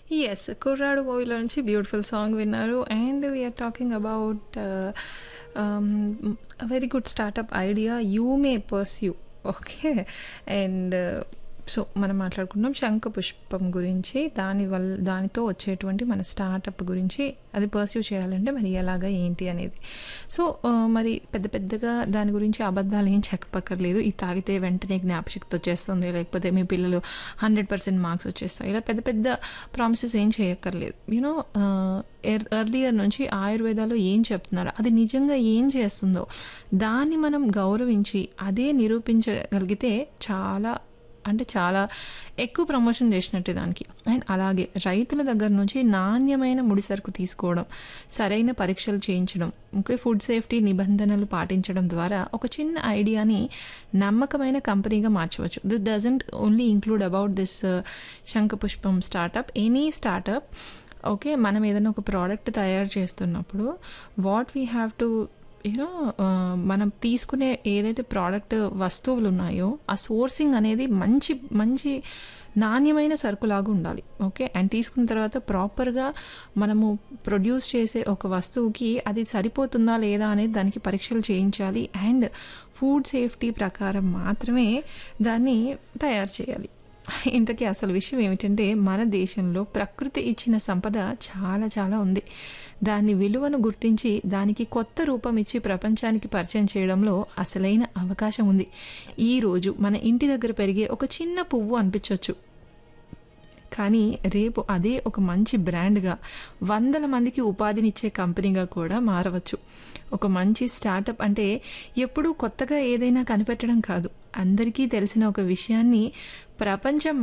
Yes. 'Kurradu' మూవీలో నుంచి beautiful song విన్నారు. And we are talking about ah, ah, very good startup idea you may pursue. Okay. And so, మనం మాట్లాడుకున్నాం శంఖపుష్పం గురించి. దాని వల్ దానితో వచ్చేటువంటి మన స్టార్టప్ గురించి అది పర్స్యూ చేయాలంటే మరి ఎలాగా ఏంటి అనేది. సో, ఆహ్, మరి పెద్ద పెద్దగా దాని గురించి అబద్ధాలు ఏం చెప్పక్కర్లేదు. ఇది తాగితే వెంటనే జ్ఞాపకశక్తి వచ్చేస్తుంది. లేకపోతే మీ పిల్లలు 100% మార్క్స్ వచ్చేస్తాయి. ఇలా పెద్ద పెద్ద ప్రామిసెస్ ఏం చేయక్కర్లేదు. యూ నో ఆహ్, ఎర్ ఎర్లియర్ నుంచి ఆయుర్వేదాలో ఏం చెప్తున్నారో అది నిజంగా ఏం చేస్తుందో దాన్ని మనం గౌరవించి అదే నిరూపించగలిగితే చాలా అంటే చాలా ఎక్కువ ప్రమోషన్ చేసినట్టే దానికి. అండ్ అలాగే రైతుల దగ్గర నుంచి నాణ్యమైన ముడి సరుకు తీసుకోవడం, సరైన పరీక్షలు చేయించడం, ఓకే ఫుడ్ సేఫ్టీ నిబంధనలు పాటించడం ద్వారా ఒక చిన్న ఐడియాని నమ్మకమైన కంపెనీగా మార్చవచ్చు. This doesn't only include about this Shankhapushpam startup. Any startup okay. మనం ఏదైనా ఒక ప్రోడక్ట్ తయారు చేస్తున్నప్పుడు what we have to you know ah, మనం తీసుకునే ఏదైతే ప్రోడక్ట్ వస్తువులు ఉన్నాయో ఆ సోర్సింగ్ అనేది మంచి మంచి నాణ్యమైన సరుకులాగా ఉండాలి. ఓకే. అండ్ తీసుకున్న తర్వాత ప్రాపర్‌గా మనము ప్రొడ్యూస్ చేసే ఒక వస్తువుకి అది సరిపోతుందా లేదా అనేది దానికి పరీక్షలు చేయించాలి. అండ్ ఫుడ్ సేఫ్టీ ప్రకారం మాత్రమే దాన్ని తయారు చేయాలి. ఇంతకీ అసలు విషయం ఏమిటంటే మన దేశంలో ప్రకృతి ఇచ్చిన సంపద చాలా చాలా ఉంది. దాని విలువను గుర్తించి దానికి కొత్త రూపం ఇచ్చి ప్రపంచానికి పరిచయం చేయడంలో అసలైన అవకాశం ఉంది. ఈరోజు మన ఇంటి దగ్గర పెరిగే ఒక చిన్న పువ్వు అనిపించొచ్చు. కానీ రేపు అదే ఒక మంచి బ్రాండ్‌గా వందల మందికి ఉపాధినిచ్చే కంపెనీగా కూడా మారవచ్చు. ఒక మంచి స్టార్టప్ అంటే ఎప్పుడూ కొత్తగా ఏదైనా కనిపెట్టడం కాదు. అందరికీ తెలిసిన ఒక విషయాన్ని ప్రపంచం